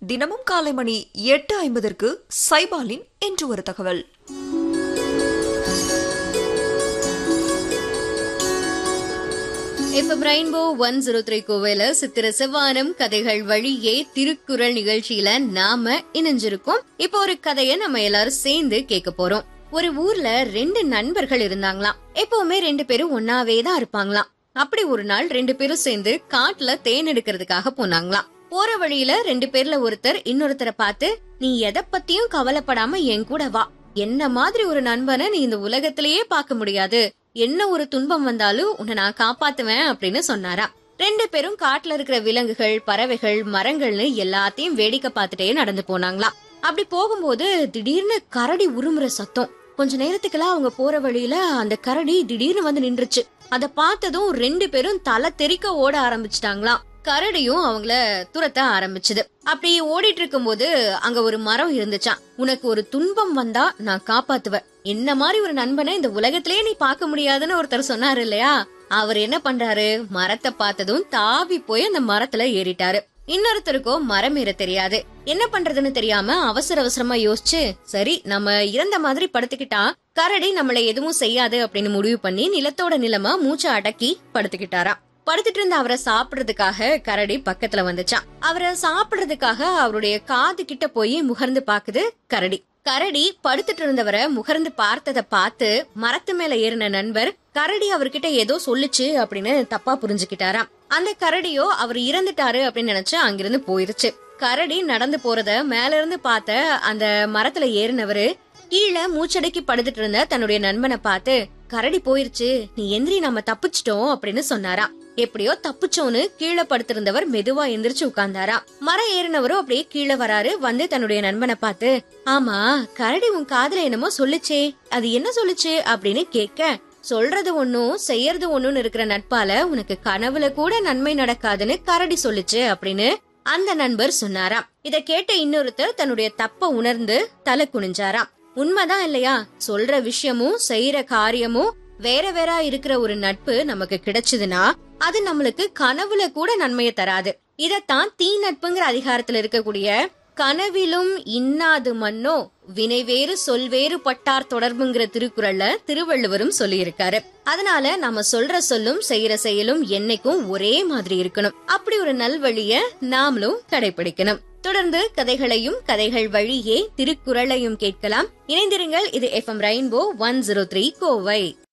தினமும் காலை மணி எட்டு ஐம்பதற்கு சைபாலின் என்று ஒரு தகவல் இப்ப ரெயின்போ ஒன் ஜீரோ த்ரீ கோவையில சித்திர செவ்வானம் கதைகள் வழியே திருக்குறள் நிகழ்ச்சியில நாம இணைஞ்சிருக்கோம் இப்போ ஒரு கதைய நம்ம எல்லாரும் சேர்ந்து கேட்க போறோம் ஒரு ஊர்ல ரெண்டு நண்பர்கள் இருந்தாங்களாம் எப்பவுமே ரெண்டு பேரும் ஒன்னாவே தான் இருப்பாங்களாம் அப்படி ஒரு நாள் ரெண்டு பேரும் சேர்ந்து காட்டுல தேன் எடுக்கிறதுக்காக போனாங்களாம் போற வழியில ரெண்டு பேர்ல ஒருத்தர் இன்னொருத்தரை பார்த்து நீ எதை பத்தியும் கவலைப்படாம என் கூட வா என்ன மாதிரி ஒரு நண்பனை நீ இந்த உலகத்திலேயே பார்க்க முடியாது என்ன ஒரு துன்பம் வந்தாலும் உன்னை நான் காப்பாத்துவேன் அப்படின்னு சொன்னாராம் ரெண்டு பேரும் காட்டுல இருக்கிற விலங்குகள் பறவைகள் மரங்கள்னு எல்லாத்தையும் வேடிக்கை பார்த்துட்டே நடந்து போனாங்களாம் அப்படி போகும்போது திடீர்னு கரடி உருமுற சத்தம் கொஞ்ச நேரத்துக்குலாம் அவங்க போற வழியில அந்த கரடி திடீர்னு வந்து நின்றுச்சு அத பார்த்ததும் ரெண்டு பேரும் தலை தெறிக்க ஓட ஆரம்பிச்சிட்டாங்களாம் கரடியும் அவங்கள துரத்த ஆரம்பிச்சது அப்படி ஓடிட்டு இருக்கும்போது அங்க ஒரு மரம் இருந்துச்சாம் உனக்கு ஒரு துன்பம் வந்தா நான் காப்பாத்துவேன் என்ன மாதிரி ஒரு நண்பனை இந்த உலகத்திலேயே நீ பார்க்க முடியாதுன்னு ஒருத்தர் சொன்னாரு இல்லையா அவர் என்ன பண்றாரு மரத்தை பார்த்ததும் தாவி போய் அந்த மரத்துல ஏறிட்டாரு இன்னொருத்தருக்கோ மரம் ஏற தெரியாது என்ன பண்றதுன்னு தெரியாம அவசர அவசரமா யோசிச்சு சரி நம்ம இறந்த மாதிரி படுத்துக்கிட்டா கரடி நம்மள எதுவும் செய்யாது அப்படின்னு முடிவு பண்ணி நிலத்தோட நிலமா மூச்சை அடக்கி படுத்துக்கிட்டாராம் படுத்துட்டு இருந்த அவரை சாப்பிடுறதுக்காக கரடி பக்கத்துல வந்துச்சான் அவரை சாப்பிடுறதுக்காக அவருடைய காது கிட்ட போய் முகர்ந்து பாக்குது கரடி கரடி படுத்துட்டு இருந்தவரை முகர்ந்து பார்த்ததை பார்த்து மரத்து மேல ஏறின நண்பர் கரடி அவர்கிட்ட ஏதோ சொல்லுச்சு அப்படின்னு தப்பா புரிஞ்சுக்கிட்டாராம் அந்த கரடியோ அவர் இறந்துட்டாரு அப்படின்னு நினைச்சு அங்கிருந்து போயிருச்சு கரடி நடந்து போறத மேல இருந்து பார்த்த அந்த மரத்துல ஏறினவரு கீழே மூச்சடக்கி படுத்துட்டு இருந்த தன்னுடைய நண்பனை பார்த்து கரடி போயிருச்சு நீ எந்திரி நம்ம தப்பிச்சிட்டோம் அப்படின்னு சொன்னாராம் எப்படியோ தப்பிச்சோன்னு கீழே படுத்திருந்தவர் மெதுவா எந்திரிச்சு உட்கார்ந்தாரா மரம் ஏறினவரும் அப்படியே கீழே வராரு வந்து தன்னுடைய நண்பனை பார்த்து ஆமா கரடி உன் காதுல என்னமோ சொல்லுச்சே அது என்ன சொல்லுச்சு அப்படின்னு கேட்க சொல்றது ஒன்னும் செய்யறது ஒண்ணுன்னு இருக்கிற நட்பால உனக்கு கனவுல கூட நன்மை நடக்காதுன்னு கரடி சொல்லுச்சு அப்படின்னு அந்த நண்பர் சொன்னாராம் இத கேட்ட இன்னொருத்தர் தன்னுடைய தப்ப உணர்ந்து தலை குனிஞ்சாராம் உண்மைதான் இல்லையா சொல்ற விஷயமும் செய்யற காரியமும் வேற வேற இருக்கிற ஒரு நட்பு நமக்கு கிடைச்சதுன்னா அது நம்மளுக்கு கனவுல கூட நன்மையை தராது இதத்தான் தீ நட்புங்கிற அதிகாரத்துல இருக்கக்கூடிய கனவிலும் இன்னாது மன்னோ வினைவேறு சொல்வேறு பட்டார் தொடர்புங்கிற திருக்குறள்ல திருவள்ளுவரும் சொல்லியிருக்காரு அதனால நம்ம சொல்ற சொல்லும் செய்யற செயலும் என்னைக்கும் ஒரே மாதிரி இருக்கணும் அப்படி ஒரு நல்வழிய நாமளும் கடைபிடிக்கணும் தொடர்ந்து கதைகளையும் கதைகள் வழியே திருக்குறளையும் கேட்கலாம் இணைந்திருங்கள் இது FM Rainbow one zero three Kovai